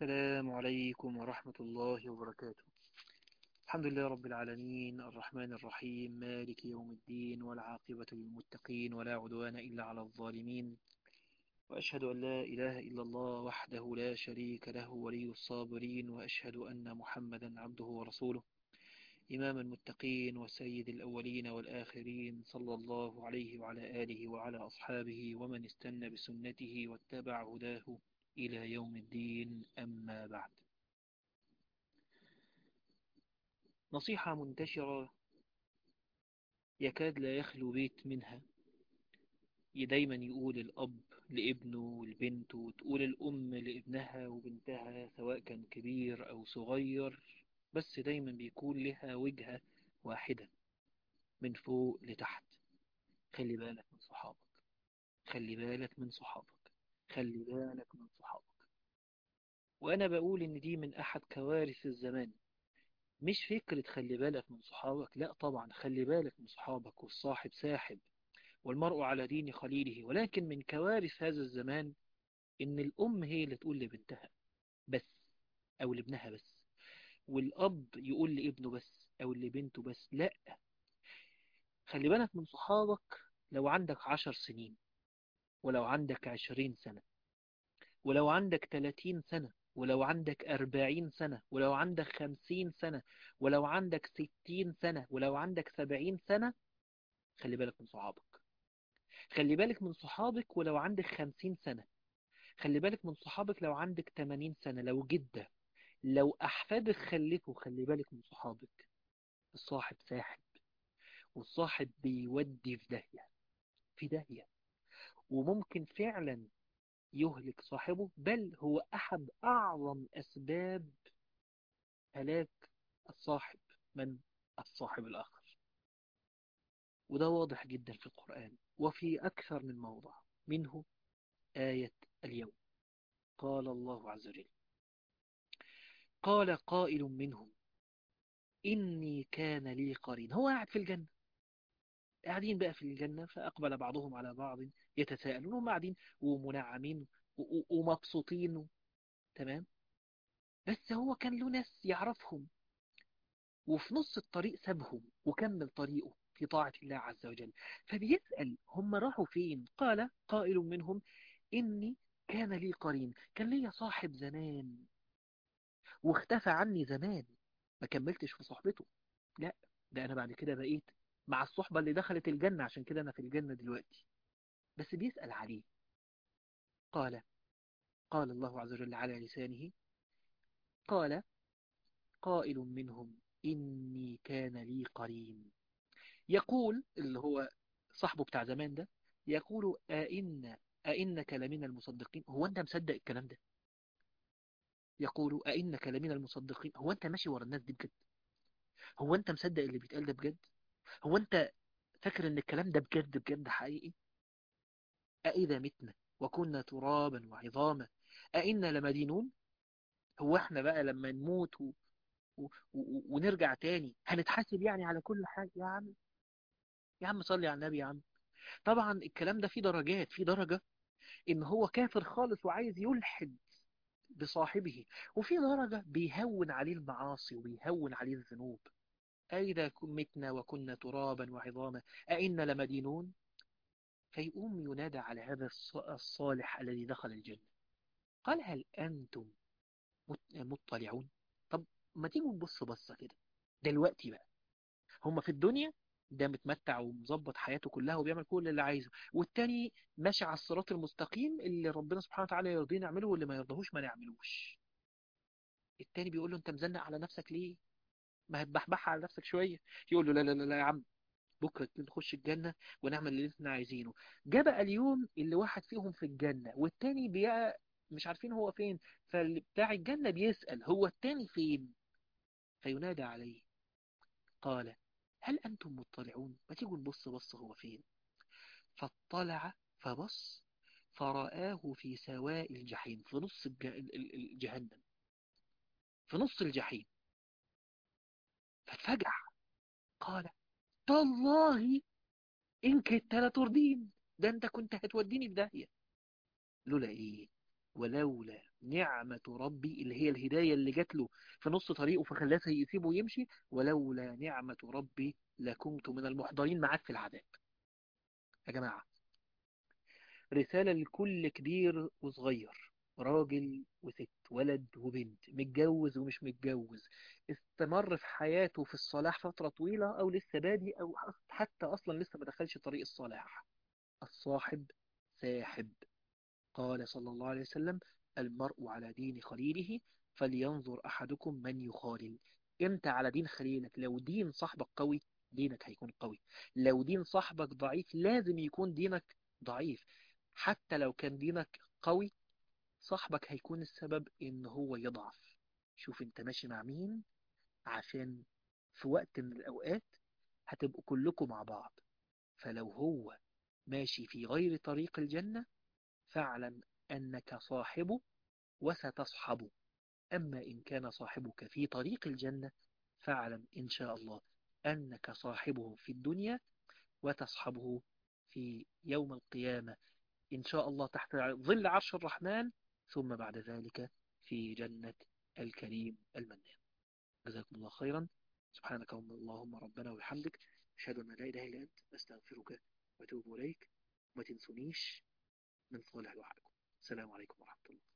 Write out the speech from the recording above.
السلام عليكم ورحمة الله وبركاته الحمد لله رب العالمين الرحمن الرحيم مالك يوم الدين والعاقبة للمتقين ولا عدوان إلا على الظالمين وأشهد أن لا إله إلا الله وحده لا شريك له ولي الصابرين وأشهد أن محمدا عبده ورسوله إمام المتقين وسيد الأولين والآخرين صلى الله عليه وعلى آله وعلى أصحابه ومن استنى بسنته واتبع هداه إلى يوم الدين أما بعد نصيحة منتشرة يكاد لا يخلو بيت منها دايما يقول الأب لابنه والبنت وتقول الأم لابنها وبنتها سواء كان كبير أو صغير بس دايما بيكون لها وجهة واحدة من فوق لتحت خلي بالك من صحابك خلي بالك من صحابك خلي بالك من صحابك وأنا بقول إن دي من أحد كوارث الزمان مش فكرة خلي بالك من صحابك لا طبعا خلي بالك من صحابك والصاحب ساحب والمرء على دين خليله ولكن من كوارث هذا الزمان إن الأم هي اللي تقول لبنتها بس أو لابنها بس والأب يقول لابنه بس أو لبنته بس لا خلي بالك من صحابك لو عندك عشر سنين ولو عندك عشرين سنة ولو عندك تلاتين سنة ولو عندك أربعين سنة ولو عندك خمسين سنة ولو عندك ستين سنة ولو عندك سبعين سنة خلي بالك من صحابك خلي بالك من صحابك ولو عندك خمسين سنة خلي بالك من صحابك لو عندك تمانين سنة لو جدة لو أحفادك خلفوا خلي بالك من صحابك الصاحب ساحب والصاحب بيودي في داهية في داهية وممكن فعلا يهلك صاحبه بل هو أحد أعظم أسباب هلاك الصاحب من الصاحب الآخر وده واضح جدا في القرآن وفي أكثر من موضع منه آية اليوم قال الله عز وجل قال قائل منهم إني كان لي قرين هو قاعد في الجنة قاعدين بقى في الجنة فأقبل بعضهم على بعض يتساءلون هم قاعدين ومنعمين ومبسوطين تمام بس هو كان له ناس يعرفهم وفي نص الطريق سابهم وكمل طريقه في طاعة الله عز وجل فبيسأل هم راحوا فين قال قائل منهم إني كان لي قرين كان لي صاحب زمان واختفى عني زمان ما كملتش في صحبته لا ده أنا بعد كده بقيت مع الصحبة اللي دخلت الجنة عشان كده أنا في الجنة دلوقتي بس بيسأل عليه قال قال الله عز وجل على لسانه قال قائل منهم إني كان لي قرين يقول اللي هو صاحبه بتاع زمان ده يقول أئن أئنك لمن المصدقين هو أنت مصدق الكلام ده يقول أئنك لمن المصدقين هو أنت ماشي ورا الناس دي بجد هو أنت مصدق اللي بيتقال ده بجد هو أنت فاكر ان الكلام ده بجد بجد حقيقي أإذا متنا وكنا ترابا وعظاما أئنا لمدينون هو احنا بقى لما نموت و... و... و... ونرجع تاني هنتحاسب يعني على كل حاجة يا عم يا عم صلي على النبي يا عم طبعا الكلام ده فيه درجات في درجة ان هو كافر خالص وعايز يلحد بصاحبه وفي درجة بيهون عليه المعاصي وبيهون عليه الذنوب أئذا متنا وكنا ترابا وعظاما أئنا لمدينون فيقوم ينادى على هذا الصالح الذي دخل الجنة قال هل أنتم مطلعون طب ما تيجوا نبص بصة كده دلوقتي بقى هم في الدنيا ده متمتع ومظبط حياته كلها وبيعمل كل اللي عايزه والتاني ماشي على الصراط المستقيم اللي ربنا سبحانه وتعالى يرضيه نعمله واللي ما يرضاهوش ما نعملوش التاني بيقول له انت مزنق على نفسك ليه ما هتبحبح على نفسك شوية يقول له لا لا لا, لا يا عم بكرة نخش الجنة ونعمل اللي احنا عايزينه جاء بقى اليوم اللي واحد فيهم في الجنة والتاني بيبقى مش عارفين هو فين فبتاع الجنة بيسأل هو التاني فين فينادى عليه قال هل أنتم مطلعون ما تيجوا نبص بص هو فين فاطلع فبص فرآه في سواء الجحيم في نص الجهنم في نص الجحيم فاتفجع قال تالله إن كنت لتردين ده أنت كنت هتوديني في داهية لولا إيه ولولا نعمة ربي اللي هي الهداية اللي جات له في نص طريقه فخلاته يسيبه ويمشي ولولا نعمة ربي لكنت من المحضرين معاك في العذاب يا جماعة رسالة لكل كبير وصغير راجل وست ولد وبنت متجوز ومش متجوز استمر في حياته في الصلاح فترة طويلة أو لسه بادي أو حتى أصلا لسه ما دخلش طريق الصلاح الصاحب ساحب قال صلى الله عليه وسلم المرء على دين خليله فلينظر أحدكم من يخالل انت على دين خليلك لو دين صاحبك قوي دينك هيكون قوي لو دين صاحبك ضعيف لازم يكون دينك ضعيف حتى لو كان دينك قوي صاحبك هيكون السبب ان هو يضعف شوف انت ماشي مع مين عشان في وقت من الاوقات هتبقوا كلكم مع بعض فلو هو ماشي في غير طريق الجنة فاعلم أنك صاحبه وستصحبه أما إن كان صاحبك في طريق الجنة فاعلم إن شاء الله أنك صاحبه في الدنيا وتصحبه في يوم القيامة إن شاء الله تحت ظل عرش الرحمن ثم بعد ذلك في جنة الكريم المنان جزاكم الله خيرا سبحانك اللهم ربنا وبحمدك أشهد أن لا إله إلا أنت أستغفرك وأتوب إليك وما تنسونيش من صالح دعائكم السلام عليكم ورحمة الله